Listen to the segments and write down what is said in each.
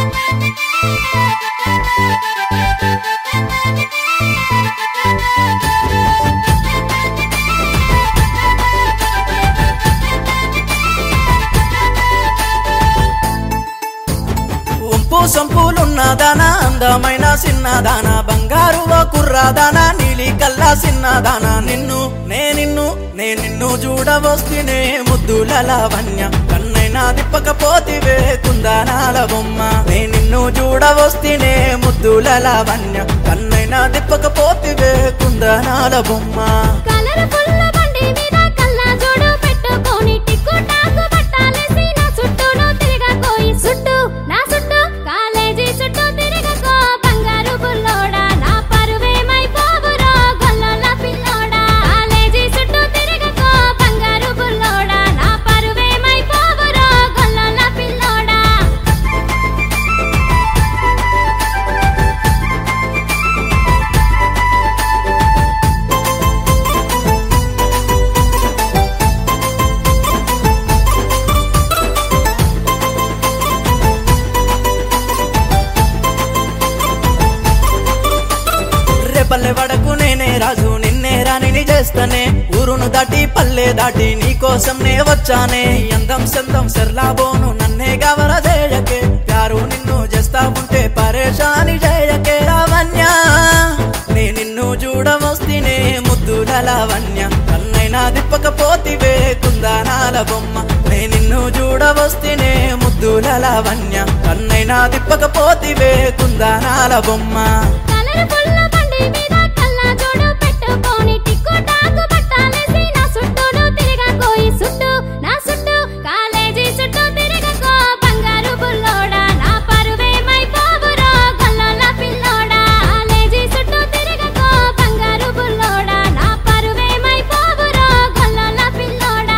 ఉంపు సొంపులున్నదానా అందమైన సిన్నదానా బంగారు ఓ కుర్రాదానా నీలి కల్లా సిన్నదానా నిన్ను నే నిన్ను నే నిన్ను చూడవస్తేనే ముద్దుల లావణ్య కన్నైనా దిప్పకపోతివే కుందానాల బొమ్మ నే నిన్ను చూడవస్తేనే ముద్దుల లావణ్య కన్నైనా దిప్పకపోతివే కుందానాల బొమ్మ కలర్ఫుల్ బండి మీద కళ్ళజోడు పెట్టుకొని టిక్కు టాకు బట్టాలేసి నా చుట్టూను తిరగకోయి చుట్టూ నా చుట్టూ కాలేజీ చుట్టూ తిరగకో బంగారు బుల్లోడా నా పరువేమైపోవురో గొల్లల పిల్లోడా కాలేజీ చుట్టూ తిరగకో బంగారు బుల్లోడా నా పరువేమైపోవురో గొల్లల పిల్లోడా రేపల్లె వడకు నేనే రాజు నిన్నే రాణిని చేస్తానే ఊరును దాటి పల్లె దాటి నీ కోసం నే వచ్చానే ఈ అందం సందం సెర్లాబోను నన్నే గవర చేయకే ప్యారు నిన్ను చేస్తా ఉంటే పరేషాని చేయకే లావణ్య నే నిన్ను చూడవస్తేనే ముద్దుల లావణ్య కన్నైనా దిప్పకపోతివే కుందానాల బొమ్మ నే నిన్ను చూడవస్తేనే ముద్దుల లావణ్య కన్నైనా దిప్పకపోతివే కుందానాల బొమ్మ కలర్ఫుల్ బండి మీద కళ్ళజోడు పెట్టుకొని టిక్కు టాకు బట్టాలేసి నా చుట్టూను తిరగకోయి చుట్టూ నా చుట్టూ కాలేజీ చుట్టూ తిరగకో బంగారు బుల్లోడా నా పరువేమైపోవురో గొల్లల పిల్లోడా కాలేజీ చుట్టూ తిరగకో బంగారు బుల్లోడా నా పరువేమైపోవురో గొల్లల పిల్లోడా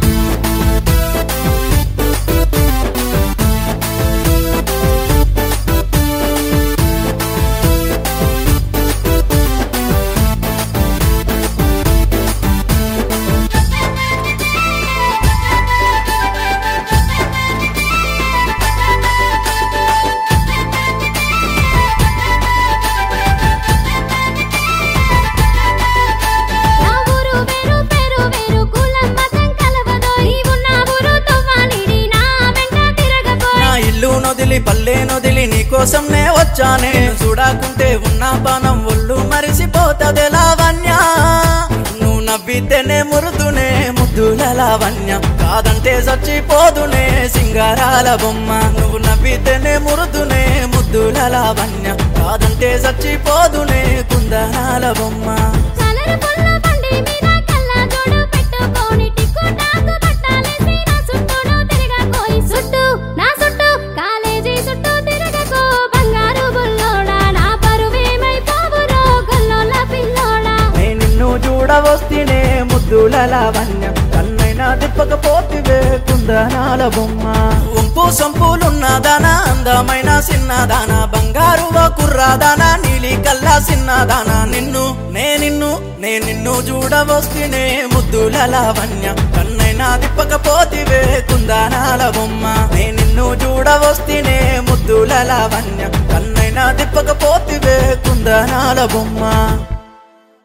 నా ఊరు వేరు పేరు వేరు కులం మతం కలవదో నీవున్న ఊరు తవ్వాలిడి నా వెంట తిరగబోయ్ నా ఇల్లు నొదిలి పల్లె నొదిలి నీ కోసం నే వచ్చానే చూడకుంటే ఉన్న పానం ఒళ్ళు మరిసిపోతది లావణ్య నువ్వు నవ్వితేనే మురుదునే ముద్దుల లావణ్య కాదంటే చచ్చిపోదునే సింగారాల బొమ్మ నువ్వు నవ్వితేనే మురుదునే ముద్దుల లావణ్య కాదంటే చచ్చిపోదునే కుందనాల బొమ్మ కలర్ఫుల్ బండి మీద కళ్ళజోడు పెట్టుకొని టిక్కు టాకు బట్టాలేసి నా చుట్టూను తిరగకోయి చుట్టూ నా చుట్టూ కాలేజీ చుట్టూ తిరగకో బంగారు బుల్లోడా నా పరువేమైపోవురో గొల్లోల పిల్లోడా నే నిన్ను చూడవస్తేనే ముద్దుల లావణ్య కన్నైనా దిప్పకపోతివే కుందనాల బొమ్మ ఉంపు సొంపులున్నదానా అందమైన సిన్నదానా బంగారు ఓ కుర్రాదానా నీలి కల్లా సిన్నదానా నిన్ను నే నిన్ను నే నిన్ను చూడవస్తేనే ముద్దుల లావణ్య కన్నైనా దిప్పకపోతివే కుందనాల బొమ్మ నే నిన్ను చూడవస్తేనే ముద్దుల లావణ్య కన్నైనా దిప్పకపోతివే కుందనాల బొమ్మ